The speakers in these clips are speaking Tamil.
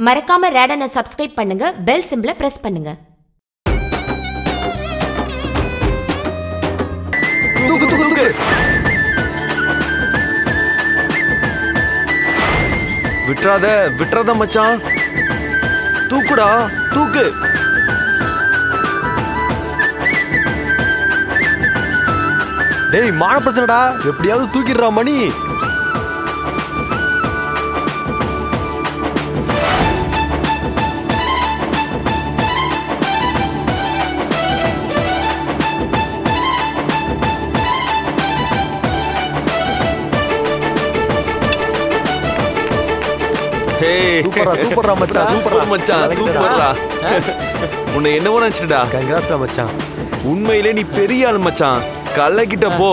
மறக்காம ரேடனை சப்ஸ்கிரைப் பண்ணுங்க பெல் சிம்பிளை பிரஸ் பண்ணுங்க தூக்கு தூக்கு தூக்கு விட்டுறாத விட்டுறாத மச்சான் தூக்குடா தூக்கு டேய் மான பிரச்சனைடா எப்படியாவது தூக்கிடுறா மணி ஹே சூப்பர்ரா, சூப்பர்ரா மச்சான், சூப்பர்ரா. சூப்பர் மச்சான் கலக்கிட்டடா. சூப்பர்ரா உன்னை என்னவோ நினைச்சிட்டா கங்காட்ஸா மச்சான் உண்மையிலே நீ பெரிய ஆள் மச்சான் கல்லக்கிட்ட போ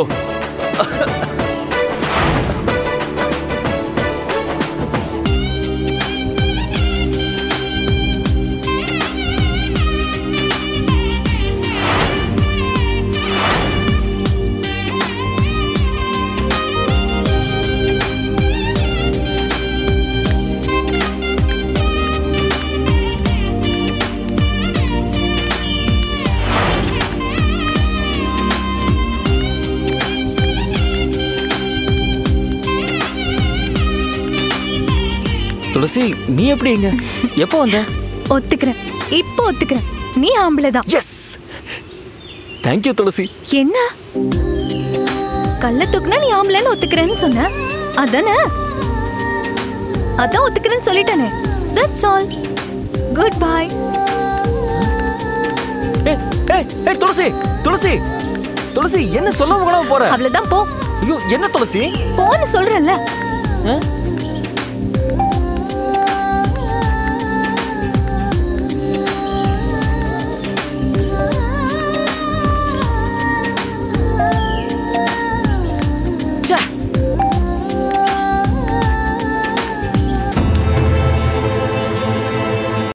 துளசி நீ எப்படி இங்க எப்போ வந்த ஒத்துக்கிறேன் இப்போ ஒத்துக்கிறேன் நீ ஆம்பளை தான் எஸ் தேங்க்யூ துளசி என்ன கல்ல தூக்குனா நீ ஆம்பளைன்னு ஒத்துக்கிறேன்னு சொன்ன அதானே அதான் ஒத்துக்கிறேன்னு சொல்லிட்டேனே தட்ஸ் ஆல் குட் பை ஏய் ஏய் ஏய் துளசி துளசி துளசி என்ன சொல்லாம கூட போற அவ்வளவுதான் போ ஐயோ என்ன துளசி போன்னு சொல்றேன்ல ஆ?